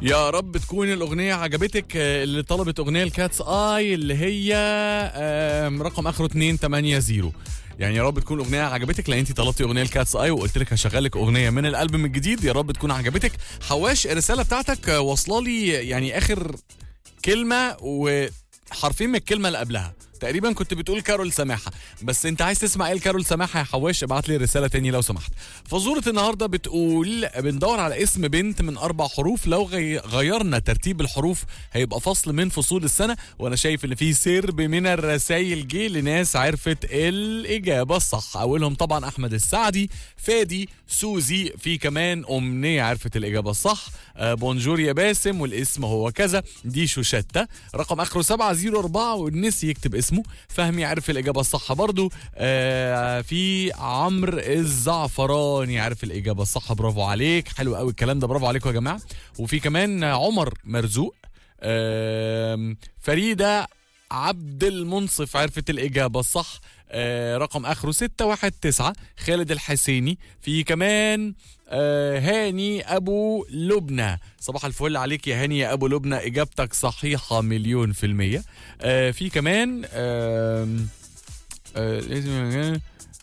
يا رب تكون الأغنية عجبتك آه، اللي طلبت أغنية الكاتس آي اللي هي آم، رقم آخره 280 يعني يا رب تكون الأغنية عجبتك لأن أنت طلبتي أغنية الكاتس آي وقلت لك هشغل لك أغنية من الألبوم الجديد يا رب تكون عجبتك حواش الرسالة بتاعتك آه، واصلة لي يعني آخر كلمة وحرفين من الكلمة اللي قبلها تقريبا كنت بتقول كارول سماحة بس انت عايز تسمع ايه الكارول سماحة يا حواش ابعت لي رسالة تاني لو سمحت فزورة النهاردة بتقول بندور على اسم بنت من اربع حروف لو غي... غيرنا ترتيب الحروف هيبقى فصل من فصول السنة وانا شايف ان في سرب من الرسايل جه لناس عرفت الاجابة الصح اولهم طبعا احمد السعدي فادي سوزي في كمان امنية عرفت الاجابة الصح آه بونجور يا باسم والاسم هو كذا دي شوشتة رقم اخره 704 والنسي يكتب اسمه فهمي عرف الاجابة الصح برضو آه في عمرو الزعفراني عارف الاجابة الصح برافو عليك حلو قوي الكلام ده برافو عليكم يا جماعة وفي كمان عمر مرزوق آم، فريدة عبد المنصف عرفت الإجابة الصح آه رقم آخره 619 خالد الحسيني في كمان آه هاني أبو لبنى صباح الفل عليك يا هاني يا أبو لبنى إجابتك صحيحة مليون في المية آه في كمان آم، آه لازم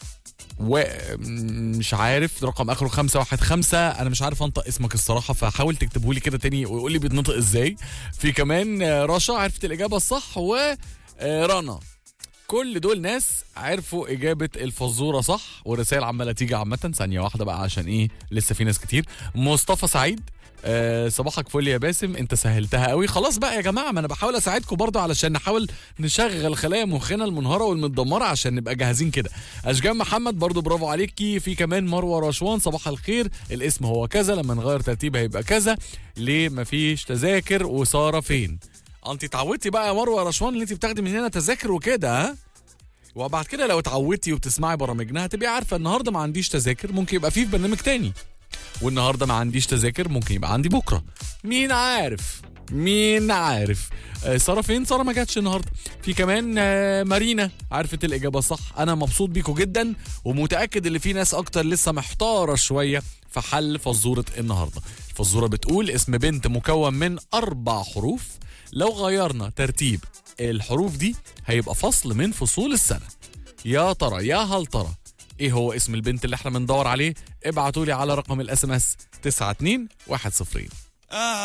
ومش عارف رقم اخره 515 انا مش عارف انطق اسمك الصراحه فحاول تكتبه لي كده تاني ويقول لي بيتنطق ازاي في كمان آه، رشا عرفت الاجابه الصح ورنا كل دول ناس عرفوا اجابه الفزوره صح والرسائل عماله تيجي عامه ثانيه واحده بقى عشان ايه لسه في ناس كتير مصطفى سعيد آه صباحك فل يا باسم انت سهلتها قوي خلاص بقى يا جماعه ما انا بحاول اساعدكم برضه علشان نحاول نشغل خلايا مخنا المنهاره والمتدمره عشان نبقى جاهزين كده اشجان محمد برضه برافو عليكي في كمان مروه رشوان صباح الخير الاسم هو كذا لما نغير ترتيب هيبقى كذا ليه مفيش تذاكر وساره فين انت اتعودتي بقى يا مروه رشوان اللي انت بتاخدي من هنا تذاكر وكده ها وبعد كده لو اتعودتي وبتسمعي برامجنا هتبقي عارفه النهارده ما عنديش تذاكر ممكن يبقى فيه في برنامج تاني والنهارده ما عنديش تذاكر ممكن يبقى عندي بكره مين عارف مين عارف آه، ساره فين ساره ما جاتش النهارده في كمان آه، مارينا عرفت الاجابه صح انا مبسوط بيكم جدا ومتاكد ان في ناس اكتر لسه محتاره شويه في حل فزوره النهارده الفزوره بتقول اسم بنت مكون من اربع حروف لو غيرنا ترتيب الحروف دي هيبقى فصل من فصول السنه يا ترى يا هل ترى ايه هو اسم البنت اللي احنا بندور عليه ابعتوا لي على رقم الاس ام اس 92100